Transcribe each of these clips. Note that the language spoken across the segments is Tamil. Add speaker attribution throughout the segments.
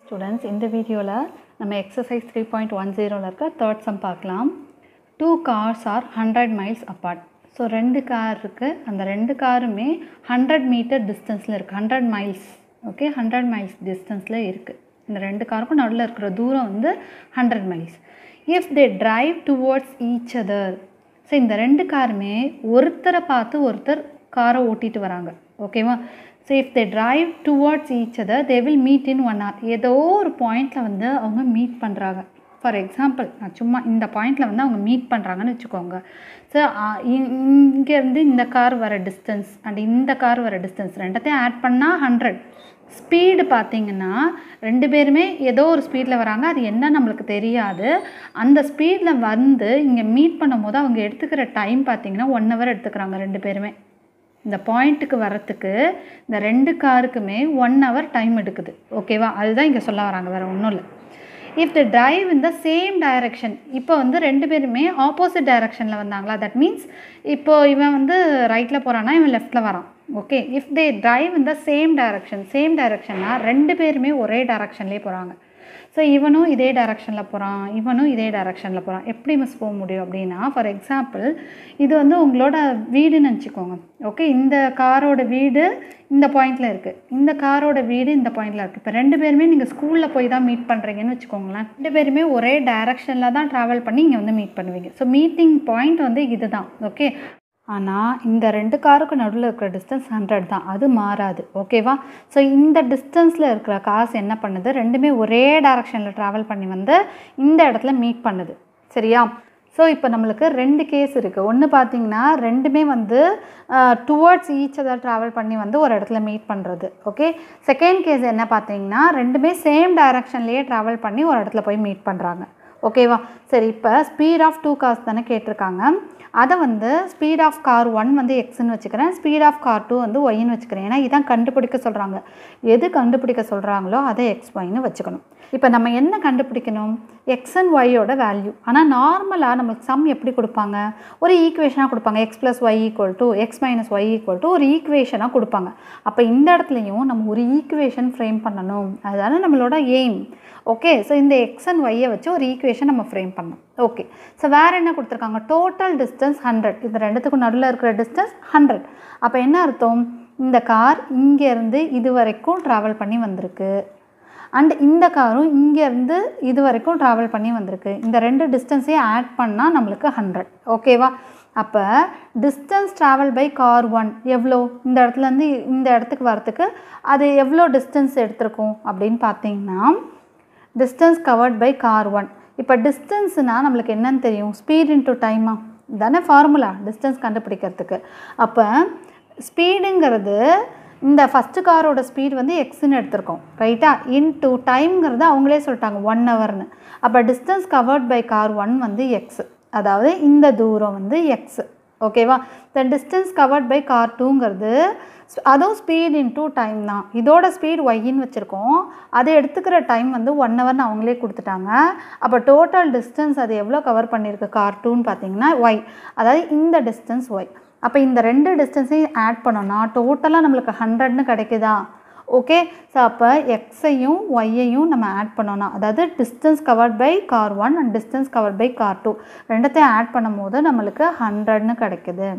Speaker 1: ஸ்டூடெண்ட்ஸ் இந்த வீடியோவில் நம்ம எக்ஸசைஸ் த்ரீ பாயிண்ட் ஒன் ஜீரோவில் இருக்க தேர்ட் சம் பார்க்கலாம் two cars are hundred miles apart so ரெண்டு கார் இருக்குது அந்த ரெண்டு காருமே ஹண்ட்ரட் மீட்டர் டிஸ்டன்ஸில் இருக்குது hundred miles okay hundred miles டிஸ்டன்ஸில் இருக்குது இந்த ரெண்டு காருக்கும் நடுவில் இருக்கிற தூரம் வந்து hundred miles if they drive towards each other so இந்த ரெண்டு காருமே ஒருத்தரை பார்த்து ஒருத்தர் காரை ஓட்டிட்டு வராங்க ஓகேவா so if they drive towards each other they will meet in one hour ஏதோ ஒரு பாயிண்டில் வந்து அவங்க மீட் பண்ணுறாங்க ஃபார் எக்ஸாம்பிள் நான் சும்மா இந்த பாயிண்டில் வந்து அவங்க மீட் பண்ணுறாங்கன்னு வச்சுக்கோங்க ஸோ இங்கேருந்து இந்த கார் வர டிஸ்டன்ஸ் அண்ட் இந்த கார் வர டிஸ்டன்ஸ் ரெண்டத்தையும் ஆட் பண்ணால் ஹண்ட்ரட் ஸ்பீடு பார்த்தீங்கன்னா ரெண்டு பேருமே ஏதோ ஒரு ஸ்பீடில் வராங்க அது என்ன நம்மளுக்கு தெரியாது அந்த ஸ்பீடில் வந்து இங்கே மீட் பண்ணும்போது அவங்க எடுத்துக்கிற டைம் பார்த்தீங்கன்னா ஒன் ஹவர் எடுத்துக்கிறாங்க ரெண்டு பேருமே இந்த பாயிண்ட்டுக்கு வரத்துக்கு இந்த ரெண்டு காருக்குமே ஒன் ஹவர் டைம் எடுக்குது ஓகேவா அதுதான் இங்கே சொல்ல வராங்க வேறு ஒன்றும் இல்லை if the drive in the same direction இப்போ வந்து ரெண்டு பேருமே ஆப்போசிட் டைரக்ஷனில் வந்தாங்களா தட் மீன்ஸ் இப்போ இவன் வந்து ரைட்டில் போகிறான்னா இவன் லெஃப்ட்டில் வரான் okay if they drive in the same direction same டைரக்ஷன்னா ரெண்டு பேருமே ஒரே டைரக்ஷன்லேயே போகிறாங்க ஸோ இவனும் இதே டைரக்ஷனில் போகிறான் இவனும் இதே டைரக்ஷனில் போகிறான் எப்படி மிஸ் போக முடியும் அப்படின்னா ஃபார் எக்ஸாம்பிள் இது வந்து உங்களோட வீடுன்னு நினச்சிக்கோங்க ஓகே இந்த காரோட வீடு இந்த பாயிண்டில் இருக்குது இந்த காரோட வீடு இந்த பாயிண்டில் இருக்குது இப்போ ரெண்டு பேருமே நீங்கள் ஸ்கூலில் போய் தான் மீட் பண்ணுறீங்கன்னு வச்சுக்கோங்களேன் ரெண்டு பேருமே ஒரே டைரக்ஷனில் தான் ட்ராவல் பண்ணி இங்கே வந்து மீட் பண்ணுவீங்க ஸோ மீட்டிங் பாயிண்ட் வந்து இதுதான் ஓகே ஆனால் இந்த ரெண்டு காருக்கு நடுவில் இருக்கிற டிஸ்டன்ஸ் ஹண்ட்ரட் தான் அது மாறாது ஓகேவா ஸோ இந்த டிஸ்டன்ஸில் இருக்கிற காசு என்ன பண்ணுது ரெண்டுமே ஒரே டைரக்ஷனில் ட்ராவல் பண்ணி வந்து இந்த இடத்துல மீட் பண்ணுது சரியா ஸோ இப்போ நம்மளுக்கு ரெண்டு கேஸ் இருக்குது ஒன்று பார்த்தீங்கன்னா ரெண்டுமே வந்து டுவர்ட்ஸ் ஈச் அதர் ட்ராவல் பண்ணி வந்து ஒரு இடத்துல மீட் பண்ணுறது ஓகே செகண்ட் கேஸ் என்ன பார்த்தீங்கன்னா ரெண்டுமே சேம் டைரக்ஷன்லேயே ட்ராவல் பண்ணி ஒரு இடத்துல போய் மீட் பண்ணுறாங்க ஓகேவா சரி இப்போ ஸ்பீட் ஆஃப் டூ கார்ஸ் தானே கேட்டிருக்காங்க அதை வந்து ஸ்பீட் ஆஃப் கார் ஒன் வந்து எக்ஸ்ன்னு வச்சுக்கிறேன் ஸ்பீட் ஆஃப் கார் டூ வந்து ஒய்ன்னு வச்சுக்கிறேன் ஏன்னா இதான் கண்டுபிடிக்க சொல்கிறாங்க எது கண்டுபிடிக்க சொல்கிறாங்களோ அதை எக்ஸ் ஒய்னு வச்சுக்கணும் இப்போ நம்ம என்ன கண்டுபிடிக்கணும் எக்ஸ் அண்ட் ஒய்யோட வேல்யூ ஆனால் நார்மலாக நம்மளுக்கு சம் எப்படி கொடுப்பாங்க ஒரு ஈக்குவேஷனாக கொடுப்பாங்க x plus y equal to x minus y equal to ஒரு ஈக்குவேஷனாக கொடுப்பாங்க அப்போ இந்த இடத்துலையும் நம்ம ஒரு ஈக்குவேஷன் ஃப்ரேம் பண்ணணும் அதுதானே நம்மளோட எய்ம் ஓகே ஸோ இந்த எக்ஸ் அண்ட் ஒய்யை வச்சு ஒரு ஈக்குவேஷன் நம்ம ஃப்ரேம் பண்ணோம் ஓகே ஸோ வேறு என்ன கொடுத்துருக்காங்க டோட்டல் டிஸ்டன்ஸ் ஹண்ட்ரட் இது ரெண்டுத்துக்கும் நடுவில் இருக்கிற டிஸ்டன்ஸ் ஹண்ட்ரட் அப்போ என்ன அர்த்தம் இந்த கார் இங்கேருந்து இது வரைக்கும் ட்ராவல் பண்ணி வந்திருக்கு அண்ட் இந்த காரும் இங்கேருந்து இது வரைக்கும் ட்ராவல் பண்ணி வந்திருக்கு இந்த ரெண்டு டிஸ்டன்ஸையும் ஆட் பண்ணால் நம்மளுக்கு ஹண்ட்ரட் ஓகேவா அப்போ distance travel by car one எவ்வளோ இந்த இடத்துலேருந்து இந்த இடத்துக்கு வரத்துக்கு அது எவ்வளோ டிஸ்டன்ஸ் எடுத்திருக்கும் அப்படின்னு பார்த்தீங்கன்னா distance covered by car one இப்போ டிஸ்டன்ஸ்னால் நம்மளுக்கு என்னன்னு தெரியும் ஸ்பீட் இன்ட்டு டைமா தானே ஃபார்முலா டிஸ்டன்ஸ் கண்டுபிடிக்கிறதுக்கு அப்போ ஸ்பீடுங்கிறது இந்த ஃபஸ்ட்டு காரோட ஸ்பீட் வந்து எக்ஸ்ன்னு எடுத்திருக்கோம் ரைட்டா இன் டூ டைம்ங்கிறது அவங்களே சொல்லிட்டாங்க ஒன் ஹவர்னு அப்போ distance covered by car one வந்து எக்ஸ் அதாவது இந்த தூரம் வந்து எக்ஸ் ஓகேவா the distance covered by car டூங்கிறது அதுவும் ஸ்பீட் இன் டூ டைம் தான் இதோட ஸ்பீட் ஒய்ன்னு வச்சுருக்கோம் அதை எடுத்துக்கிற டைம் வந்து ஒன் ஹவர்னு அவங்களே கொடுத்துட்டாங்க அப்போ டோட்டல் டிஸ்டன்ஸ் அது எவ்வளோ கவர் பண்ணியிருக்கு கார் டூன்னு பார்த்தீங்கன்னா ஒய் அதாவது இந்த டிஸ்டன்ஸ் ஒய் அப்போ இந்த ரெண்டு டிஸ்டன்ஸையும் ஆட் பண்ணோன்னா டோட்டலாக நம்மளுக்கு ஹண்ட்ரட்னு கிடைக்குதா ஓகே ஸோ அப்போ எக்ஸையும் ஒய்யையும் நம்ம ஆட் பண்ணோன்னா அதாவது distance covered by car one and distance covered by car two ரெண்டத்தையும் ஆட் பண்ணும் போது நம்மளுக்கு ஹண்ட்ரட்னு கிடைக்குது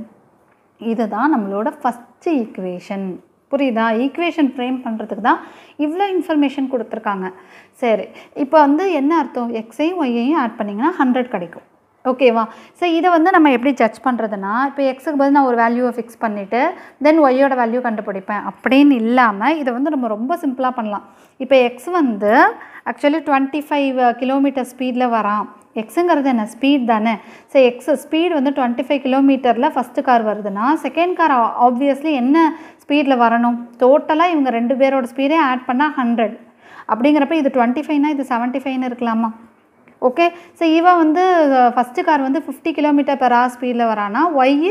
Speaker 1: இதுதான் நம்மளோட ஃபஸ்ட்டு ஈக்குவேஷன் புரியுதா ஈக்குவேஷன் ஃப்ரேம் பண்ணுறதுக்கு தான் இவ்வளோ இன்ஃபர்மேஷன் கொடுத்துருக்காங்க சரி இப்போ வந்து என்ன அர்த்தம் எக்ஸையும் ஒய்யையும் ஆட் பண்ணிங்கன்னா ஹண்ட்ரட் கிடைக்கும் ஓகேவா ஸோ இதை வந்து நம்ம எப்படி ஜட்ஜ் பண்ணுறதுனா இப்போ எக்ஸுக்கு பதில் நான் ஒரு வேல்யூவை ஃபிக்ஸ் பண்ணிவிட்டு தென் ஒய்யோட வேல்யூ கண்டுபிடிப்பேன் அப்படின்னு இல்லாமல் இதை வந்து நம்ம ரொம்ப சிம்பிளாக பண்ணலாம் இப்போ எக்ஸ் வந்து ஆக்சுவலி டுவெண்ட்டி ஃபைவ் கிலோமீட்டர் ஸ்பீடில் வரான் எக்ஸுங்கிறது என்ன ஸ்பீட் தானே ஸோ எக்ஸ் ஸ்பீட் வந்து டுவெண்ட்டி ஃபைவ் கிலோமீட்டரில் ஃபஸ்ட்டு கார் வருதுன்னா செகண்ட் கார் ஆப்வியஸ்லி என்ன ஸ்பீடில் வரணும் டோட்டலாக இவங்க ரெண்டு பேரோட ஸ்பீடே ஆட் பண்ணால் ஹண்ட்ரட் அப்படிங்கிறப்ப இது டுவெண்ட்டி ஃபைவ்னா இது செவன்ட்டி ஃபைவ்னு இருக்கலாமா ஓகே ஸோ இவன் வந்து ஃபஸ்ட்டு கார் வந்து ஃபிஃப்டி கிலோமீட்டர் பெர் ஹவர் ஸ்பீடில் வரானா ஒய்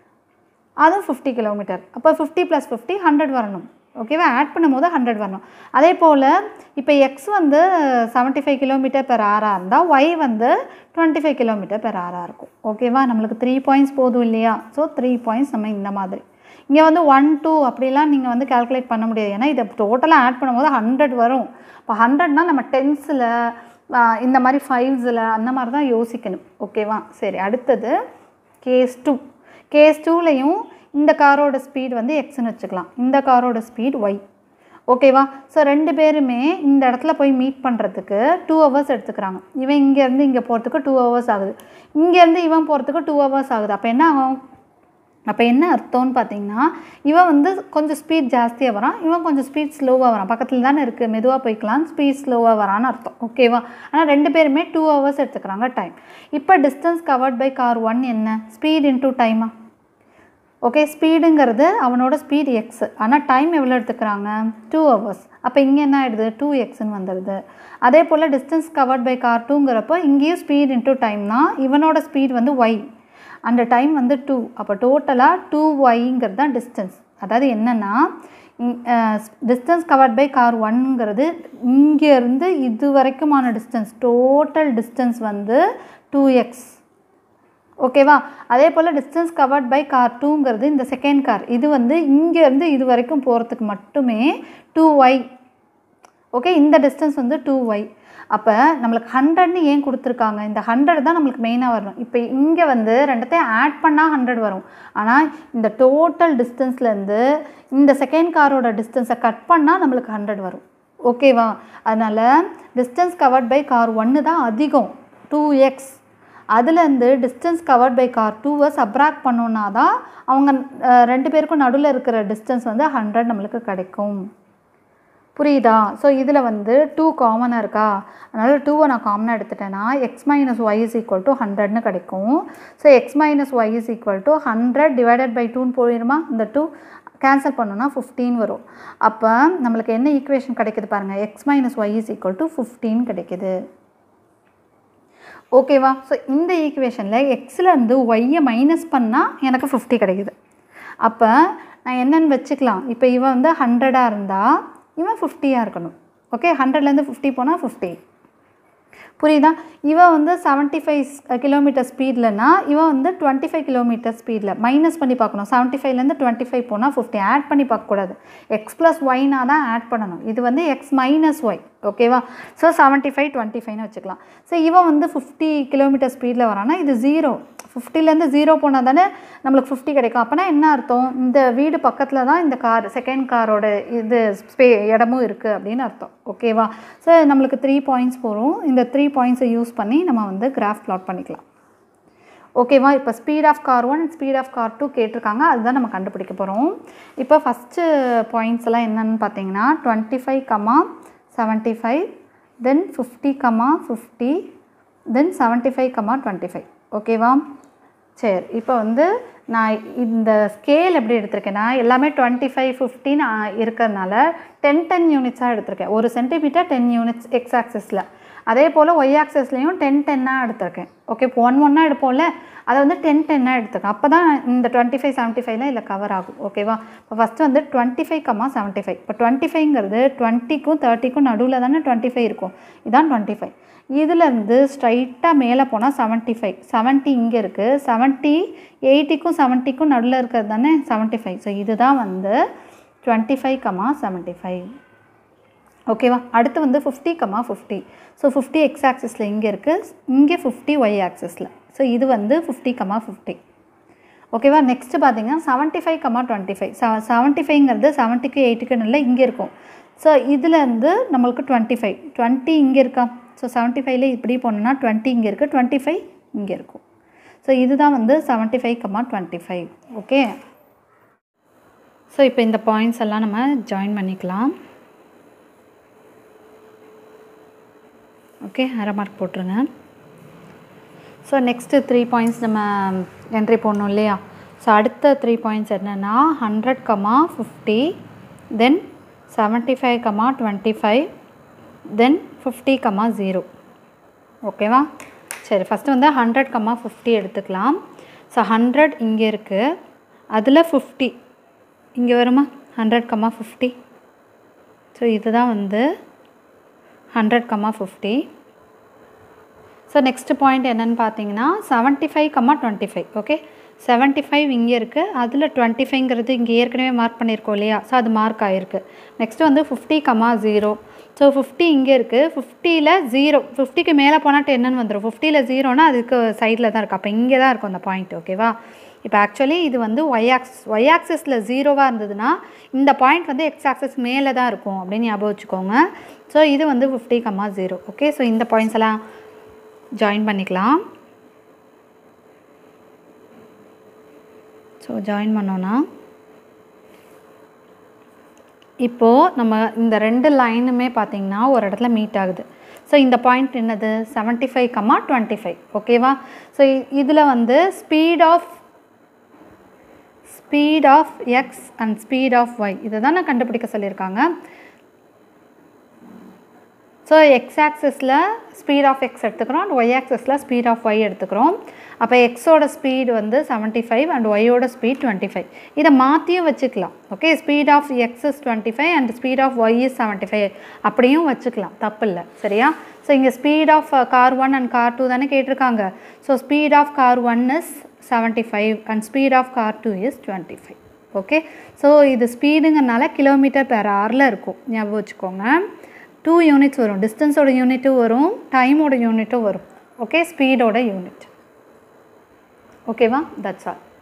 Speaker 1: அதுவும் ஃபிஃப்டி கிலோமீட்டர் அப்போ ஃபிஃப்டி ப்ளஸ் ஃபிஃப்டி ஹண்ட்ரட் வரணும் ஓகேவா ஆட் பண்ணும்போது ஹண்ட்ரட் வரணும் அதே போல் இப்போ எக்ஸ் வந்து செவன்ட்டி ஃபைவ் கிலோமீட்டர் பெர் ஆராக இருந்தால் ஒய் வந்து டுவெண்ட்டி ஃபைவ் கிலோமீட்டர் பெர் ஆராக இருக்கும் ஓகேவா நம்மளுக்கு த்ரீ பாயிண்ட்ஸ் போதும் இல்லையா ஸோ த்ரீ பாயிண்ட்ஸ் நம்ம இந்த மாதிரி இங்கே வந்து ஒன் டூ அப்படிலாம் நீங்கள் வந்து கால்குலேட் பண்ண முடியாது ஏன்னா இதை டோட்டலாக ஆட் பண்ணும்போது ஹண்ட்ரட் வரும் இப்போ ஹண்ட்ரட்னால் நம்ம டென்ஸில் இந்த மாதிரி ஃபைவ்ஸில் அந்த மாதிரி தான் யோசிக்கணும் ஓகேவா சரி அடுத்தது கேஸ் டூ கேஸ் டூலையும் இந்த காரோட ஸ்பீட் வந்து எக்ஸ்னு வச்சுக்கலாம் இந்த காரோட ஸ்பீட் ஒய் ஓகேவா ஸோ ரெண்டு பேருமே இந்த இடத்துல போய் மீட் பண்ணுறதுக்கு டூ ஹவர்ஸ் எடுத்துக்கிறாங்க இவன் இங்கேருந்து இங்கே போகிறதுக்கு டூ ஹவர்ஸ் ஆகுது இங்கேருந்து இவன் போகிறதுக்கு டூ ஹவர்ஸ் ஆகுது அப்போ என்ன ஆகும் அப்போ என்ன அர்த்தம்னு பார்த்தீங்கன்னா இவன் வந்து கொஞ்சம் ஸ்பீட் ஜாஸ்தியாக வரான் இவன் கொஞ்சம் ஸ்பீட் ஸ்லோவாக வரான் பக்கத்தில் தானே இருக்குது மெதுவாக போய்க்கலாம் ஸ்பீட் ஸ்லோவாக வரான்னு அர்த்தம் ஓகேவா ஆனால் ரெண்டு பேருமே டூ ஹவர்ஸ் எடுத்துக்கிறாங்க டைம் இப்போ distance covered by car one என்ன ஸ்பீட் இன்டூ டைமா ஓகே ஸ்பீடுங்கிறது அவனோட ஸ்பீட் எக்ஸ் ஆனால் டைம் எவ்வளோ எடுத்துக்கிறாங்க டூ ஹவர்ஸ் அப்போ இங்கே என்ன ஆகிடுது டூ எக்ஸ்ன்னு வந்துடுது அதே போல் டிஸ்டன்ஸ் கவர்ட் பை கார் டூங்கிறப்போ இங்கேயும் ஸ்பீட் இன்டூ டைம்னா இவனோட ஸ்பீட் வந்து ஒய் அந்த டைம் வந்து டூ அப்போ டோட்டலாக டூ ஒய்ங்கிறது தான் டிஸ்டன்ஸ் அதாவது என்னென்னா டிஸ்டன்ஸ் கவர்ட் பை கார் ஒன்ங்கிறது இங்கேருந்து இது வரைக்குமான டிஸ்டன்ஸ் டோட்டல் டிஸ்டன்ஸ் வந்து டூ எக்ஸ் ஓகேவா அதே போல் டிஸ்டன்ஸ் கவர்ட் பை கார் டூங்கிறது இந்த செகண்ட் கார் இது வந்து இங்கேருந்து இது வரைக்கும் போகிறதுக்கு மட்டுமே டூ ஒய் ஓகே இந்த டிஸ்டன்ஸ் வந்து டூ ஒய் அப்போ நம்மளுக்கு ஹண்ட்ரட்னு ஏன் கொடுத்துருக்காங்க இந்த ஹண்ட்ரட் தான் நம்மளுக்கு மெயினாக வரணும் இப்போ இங்கே வந்து ரெண்டத்தையும் ஆட் பண்ணால் ஹண்ட்ரட் வரும் ஆனால் இந்த டோட்டல் டிஸ்டன்ஸ்லேருந்து இந்த செகண்ட் காரோட டிஸ்டன்ஸை கட் பண்ணால் நம்மளுக்கு ஹண்ட்ரட் வரும் ஓகேவா அதனால் டிஸ்டன்ஸ் கவர்ட் பை கார் ஒன்று தான் அதிகம் டூ எக்ஸ் அதுலேருந்து டிஸ்டன்ஸ் கவர்ட் பை கார் டூவை சப்ராக்ட் பண்ணோன்னா தான் அவங்க அஹ், ரெண்டு பேருக்கும் நடுவில் இருக்கிற டிஸ்டன்ஸ் வந்து ஹண்ட்ரட் நம்மளுக்கு கிடைக்கும் புரியுதா ஸோ இதில் வந்து டூ காமனாக இருக்கா அதனால் டூவை நான் காமனாக எடுத்துட்டேன்னா x minus y is equal to ஹண்ட்ரட்னு கிடைக்கும் so x minus y is equal to hundred divided by டூன்னு போயிடுமா இந்த டூ கேன்சல் பண்ணோன்னா ஃபிஃப்டீன் வரும் அப்போ நம்மளுக்கு என்ன ஈக்குவேஷன் கிடைக்குது பாருங்கள் x minus y is equal to fifteen கிடைக்குது ஓகேவா ஸோ இந்த ஈக்குவேஷனில் எக்ஸ்லேருந்து ஒய்யை மைனஸ் பண்ணால் எனக்கு ஃபிஃப்டி கிடைக்குது அப்போ நான் என்னென்னு வச்சுக்கலாம் இப்போ இவன் வந்து ஹண்ட்ரடாக இருந்தால் இவன் ஃபிஃப்டியாக இருக்கணும் ஓகே ஹண்ட்ரட்லேருந்து ஃபிஃப்டி போனால் ஃபிஃப்டி புரியுதா இவன் வந்து செவன்ட்டி ஃபைவ் கிலோமீட்டர் ஸ்பீட்லனா இவன் வந்து டுவெண்ட்டி ஃபைவ் கிலோமீட்டர் ஸ்பீடில் மைனஸ் பண்ணி பார்க்கணும் செவன்ட்டி ஃபைவ்லேருந்து டுவெண்ட்டி ஃபைவ் போனால் ஃபிஃப்டி ஆட் பண்ணி பார்க்கக்கூடாது எக்ஸ் ப்ளஸ் ஒய்னா தான் ஆட் பண்ணணும் இது வந்து எக்ஸ் மைனஸ் ஒய் ஓகேவா ஸோ செவன்ட்டி ஃபைவ் டுவெண்ட்டி ஃபைவ்னு வச்சுக்கலாம் ஸோ இவன் வந்து ஃபிஃப்டி கிலோமீட்டர் ஸ்பீடில் வரானா இது ஜீரோ ஃபிஃப்டிலேருந்து ஜீரோ போனால் தானே நம்மளுக்கு ஃபிஃப்டி கிடைக்கும் அப்போனா என்ன அர்த்தம் இந்த வீடு பக்கத்தில் தான் இந்த கார் செகண்ட் காரோட இது ஸ்பே இடமும் இருக்குது அப்படின்னு அர்த்தம் ஓகேவா ஸோ நம்மளுக்கு த்ரீ பாயிண்ட்ஸ் போகும் இந்த த்ரீ பாயிண்ட்ஸை யூஸ் பண்ணி நம்ம வந்து கிராஃப் ப்ளாட் பண்ணிக்கலாம் ஓகேவா இப்போ speed of car one speed of car two கேட்டிருக்காங்க அதுதான் நம்ம கண்டுபிடிக்க போகிறோம் இப்போ ஃபஸ்ட்டு பாயிண்ட்ஸ் எல்லாம் என்னென்னு பார்த்தீங்கன்னா twenty five comma seventy five then fifty comma fifty then seventy five comma twenty five ஓகேவா சரி இப்போ வந்து நான் இந்த ஸ்கேல் எப்படி எடுத்திருக்கேன்னா எல்லாமே டுவெண்ட்டி ஃபைவ் ஃபிஃப்டின் இருக்கிறதுனால டென் டென் யூனிட்ஸாக எடுத்திருக்கேன் ஒரு சென்டிமீட்டர் டென் யூனிட்ஸ் எக்ஸ் ஆக்சஸில் அதே போல் ஒய் ஆக்சஸ்லேயும் டென் டென்னாக எடுத்திருக்கேன் ஓகே இப்போ ஒன் ஒன்னாக எடுப்போம்ல அதை வந்து டென் டென்னாக எடுத்துருக்கேன் அப்போ தான் இந்த டுவெண்ட்டி ஃபைவ் செவன்ட்டி ஃபைவ்ல இதில் கவர் ஆகும் ஓகேவா இப்போ ஃபஸ்ட்டு வந்து twenty five comma seventy five இப்போ டுவெண்ட்டி ஃபைவ்ங்கிறது டுவெண்ட்டிக்கும் தேர்ட்டிக்கும் நடுவில் தானே டுவெண்ட்டி ஃபைவ் இருக்கும் இதான் டுவெண்ட்டி ஃபைவ் இதுலேருந்து ஸ்ட்ரைட்டாக மேலே போனால் செவன்ட்டி ஃபைவ் செவன்ட்டி இங்கே இருக்குது செவன்ட்டி எயிட்டிக்கும் செவன்ட்டிக்கும் நடுவில் இருக்கிறது தானே செவன்ட்டி ஃபைவ் ஸோ இதுதான் வந்து twenty five comma seventy five ஓகேவா அடுத்து வந்து fifty comma fifty so fifty x ஆக்சிஸில் இங்கே இருக்குது இங்கே ஃபிஃப்டி ஒய் ஆக்சிஸில் ஸோ இது வந்து ஃபிஃப்டி கமா ஃபிஃப்டி ஓகேவா நெக்ஸ்ட்டு பார்த்தீங்கன்னா seventy five comma twenty five செவ செவன்ட்டி ஃபைவ்ங்கிறது செவன்ட்டிக்கு எயிட்டுக்கு இல்லை இங்கே இருக்கும் ஸோ இதுலேருந்து நம்மளுக்கு டுவெண்ட்டி ஃபைவ் டுவெண்ட்டி இங்கே இருக்கா ஸோ செவன்ட்டி ஃபைவ்ல இப்படி போனோம்னா டுவெண்ட்டி இங்கே இருக்குது டுவெண்ட்டி ஃபைவ் இங்கே இருக்கும் ஸோ இதுதான் வந்து seventy five comma twenty five okay so இப்போ இந்த பாயிண்ட்ஸ் எல்லாம் நம்ம ஜாயின் பண்ணிக்கலாம் ஓகே அரை மார்க் போட்டுருங்க ஸோ நெக்ஸ்ட்டு த்ரீ பாயிண்ட்ஸ் நம்ம என்ட்ரி போடணும் இல்லையா ஸோ அடுத்த த்ரீ பாயிண்ட்ஸ் என்னென்னா hundred comma fifty then seventy five comma twenty five then fifty comma zero ஓகேவா சரி ஃபஸ்ட்டு வந்து ஹண்ட்ரட் கமா ஃபிஃப்டி எடுத்துக்கலாம் ஸோ ஹண்ட்ரட் இங்கே இருக்குது அதில் ஃபிஃப்டி இங்கே வருமா ஹண்ட்ரட் கமா ஃபிஃப்டி ஸோ இதுதான் வந்து hundred comma fifty so next point என்னென்னு பார்த்தீங்கன்னா seventy five comma twenty five okay seventy five இங்கே இருக்குது அதில் டுவெண்ட்டி ஃபைவ்ங்கிறது இங்கே ஏற்கனவே மார்க் பண்ணியிருக்கோம் இல்லையா ஸோ அது மார்க் ஆகிருக்கு நெக்ஸ்ட்டு வந்து fifty comma zero so fifty இங்கே இருக்குது ஃபிஃப்டியில் ஜீரோ ஃபிஃப்டிக்கு மேலே போனால் டென்னு வந்துடும் ஃபிஃப்டியில் ஜீரோனா அதுக்கு சைடில் தான் இருக்குது அப்போ இங்கே தான் இருக்கும் அந்த பாயிண்ட் ஓகேவா இப்போ ஆக்சுவலி இது வந்து ஒய் ஆக்ஸ் ஒய் ஆக்சிஸில் ஜீரோவாக இருந்ததுன்னா இந்த பாயிண்ட் வந்து எக்ஸ் ஆக்சிஸ் மேலே தான் இருக்கும் அப்படின்னு ஞாபகம் வச்சுக்கோங்க ஸோ இது வந்து fifty comma zero okay so இந்த பாயிண்ட்ஸ் எல்லாம் ஜாயின் பண்ணிக்கலாம் ஸோ ஜாயின் பண்ணோன்னா இப்போது நம்ம இந்த ரெண்டு லைனுமே பார்த்திங்கன்னா ஒரு இடத்துல மீட் ஆகுது ஸோ இந்த பாயிண்ட் என்னது seventy five comma twenty five ஓகேவா ஸோ இதில் வந்து speed of speed of x and speed of y இதை தான் நான் கண்டுபிடிக்க சொல்லியிருக்காங்க ஸோ எக்ஸ் ஆக்சிஸில் ஸ்பீட் ஆஃப் எக்ஸ் எடுத்துக்கிறோம் அண்ட் ஒய் ஆக்சிஸில் ஸ்பீட் ஆஃப் ஒய் எடுத்துக்கிறோம் அப்போ எக்ஸோட ஸ்பீட் வந்து செவன்ட்டி ஃபைவ் அண்ட் ஒய்யோட ஸ்பீட் டுவெண்ட்டி ஃபைவ் இதை மாற்றியும் வச்சுக்கலாம் okay speed of x is twenty five and speed of y is seventy five அப்படியும் வச்சுக்கலாம் தப்பு இல்லை சரியா ஸோ இங்கே speed of car one and car two தானே கேட்டிருக்காங்க so speed of car one is seventy five and speed of car two is twenty five okay so இது ஸ்பீடுங்கிறனால கிலோமீட்டர் பெர் ஹவரில் இருக்கும் ஞாபகம் வச்சுக்கோங்க டூ யூனிட்ஸ் வரும் டிஸ்டன்ஸோட யூனிட்டும் வரும் டைமோட யூனிட்டும் வரும் ஓகே ஸ்பீடோட யூனிட் ஓகேவா தட்ஸ் ஆல்